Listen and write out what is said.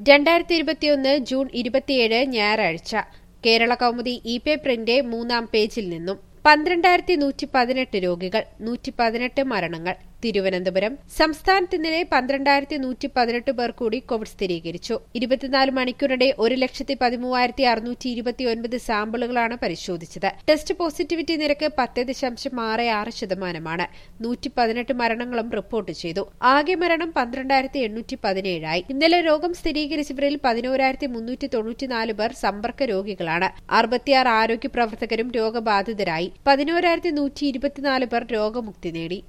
രണ്ടായിരത്തി ഇരുപത്തിയൊന്ന് ജൂൺ ഇരുപത്തിയേഴ് ഞായറാഴ്ച കേരള കൗമുദി ഇ പേപ്പറിന്റെ മൂന്നാം പേജിൽ നിന്നും പന്ത്രണ്ടായിരത്തി നൂറ്റി പതിനെട്ട് രോഗികൾ നൂറ്റി പതിനെട്ട് മരണങ്ങൾ തിരുവനന്തപുരം സംസ്ഥാനത്ത് ഇന്നലെ പന്ത്രണ്ടായിരത്തി നൂറ്റി പതിനെട്ട് പേർ കൂടി കോവിഡ് സ്ഥിരീകരിച്ചു ഇരുപത്തിനാല് മണിക്കൂറിടെ ഒരു ലക്ഷത്തി പതിമൂവായിരത്തി അറുന്നൂറ്റി ഇരുപത്തിയൊൻപത് സാമ്പിളുകളാണ് പരിശോധിച്ചത് ടെസ്റ്റ് പോസിറ്റിവിറ്റി നിരക്ക് പത്ത് ദശാംശം ആറ് ആറ് ശതമാനമാണ് നൂറ്റി പതിനെട്ട് മരണങ്ങളും റിപ്പോർട്ട് ചെയ്തു ആകെ മരണം പന്ത്രണ്ടായിരത്തി എണ്ണൂറ്റി പതിനേഴായി ഇന്നലെ രോഗം സ്ഥിരീകരിച്ചവരിൽ പതിനോരായിരത്തി മുന്നൂറ്റി തൊണ്ണൂറ്റിനാല് പേർ സമ്പർക്ക രോഗികളാണ് അറുപത്തിയാറ് ആരോഗ്യ പ്രവർത്തകരും രോഗബാധിതരായി പതിനോരായിരത്തി നൂറ്റി ഇരുപത്തിനാല് പേർ രോഗമുക്തി നേടി